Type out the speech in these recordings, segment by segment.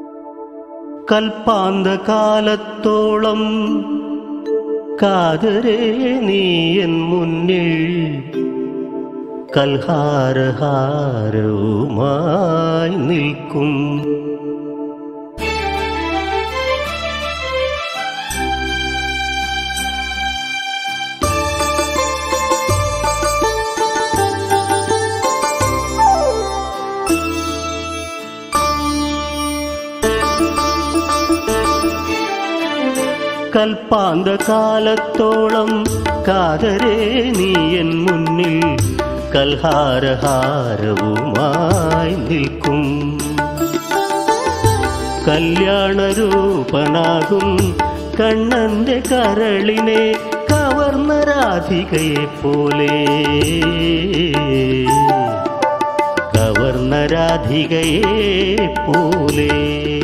കൽപ്പാന്ത കാലത്തോളം കാതരേ നീയൻ മുന്നിൽ കൽഹാരഹാരവുമായി നിൽക്കും കൽപ്പാന്ത കാലത്തോളം കാതരേ നീയൻ മുന്നിൽ കൽഹാരഹാരവുമായി നിൽക്കും കല്യാണരൂപനാകും കണ്ണന്റെ കരളിനെ കവർന്ന രാധികയെ പോലെ കവർന്ന രാധികയെ പോലെ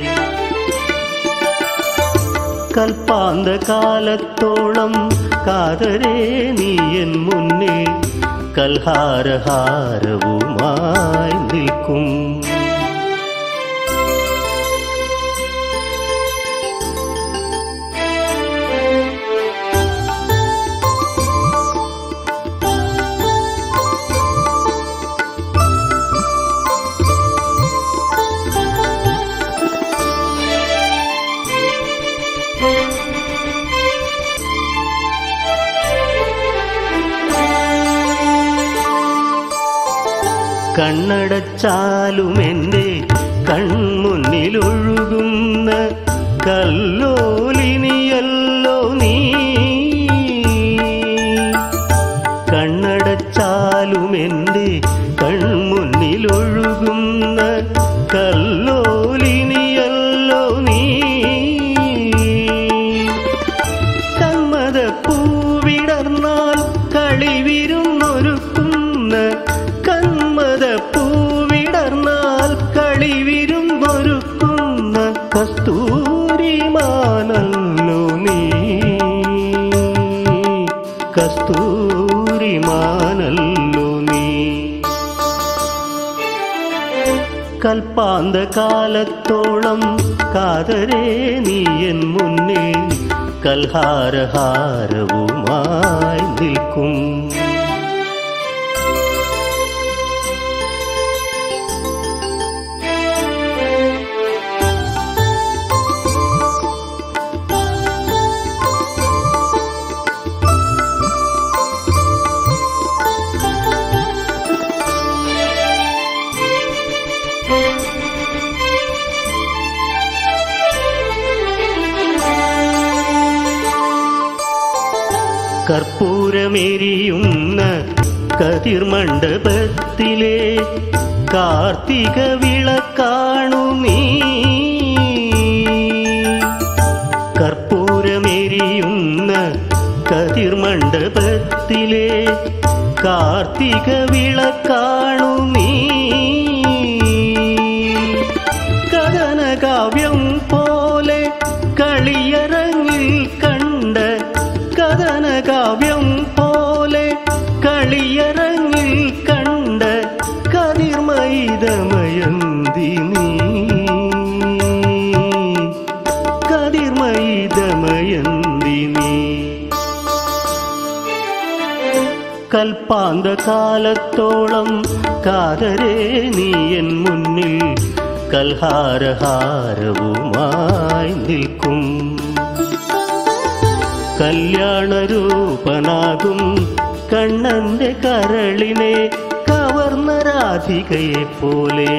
കൽപ്പാന്ത കാലത്തോളം കാതരേ നീയൻ മുന്നേ കൽഹാരഹാരവുമായി നിൽക്കും കണ്ണടച്ചാലും എൻ്റെ കൺമുന്നിലൊഴുകുന്ന കല്ലോലിനിയല്ലോ നീ കണ്ണടച്ചാലും എൻ്റെ കൺമുന്നിലൊഴുകുന്ന കല്ലോലിനിയല്ലോ നീ കന്മദപ്പൂവിടർന്നാൽ കളിവിരുന്നൊരുക്കുന്ന കന്മദപ്പൂവിടർന്നാൽ കളിവിരുന്നൊരുക്കുന്ന കസ്തൂരിമാനല്ലോ നീ കസ്തൂരിമാനല്ലോ നീ കൽപ്പാന്ത കാലത്തോളം കാതരേ നീയൻ മുന്നേ കൽഹാരഹാരവുമായി നിൽക്കും കർപ്പൂരമെരിയുന്ന കതിർമണ്ഡപത്തിലെ കാർത്തിക വിളക്കാണു നീ കർപ്പൂരമെരിയുന്ന കതിർമണ്ഡപത്തിലെ കാർത്തിക വിളക്കാണു നീ കഥനകാവ്യം പോലെ കളിയരങ്ങിൽ കണ്ട കഥനകാവ്യം പോലെ കളിയരങ്ങിൽ കണ്ട കതിർമൈതമയന്തി നീ കതിർമൈതമയന്തി നീ കൽപ്പാന്ത കാലത്തോളം കാതരേ നീയൻ മുന്നിൽ കൽഹാരഹാരവുമായി നിൽക്കും കല്യാണരൂപനാകും കണ്ണന്റെ കരളിനെ കവർന്ന രാധികയെ പോലെ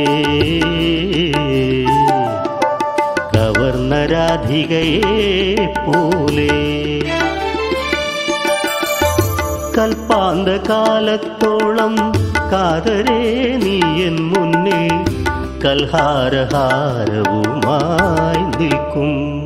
കവർന്ന രാധികയെ പോലെ കൽപ്പാന്ത കാലത്തോളം കാതരേ നീയൻ മുന്നേ കൽഹാരഹാരവുമായി നിൽക്കും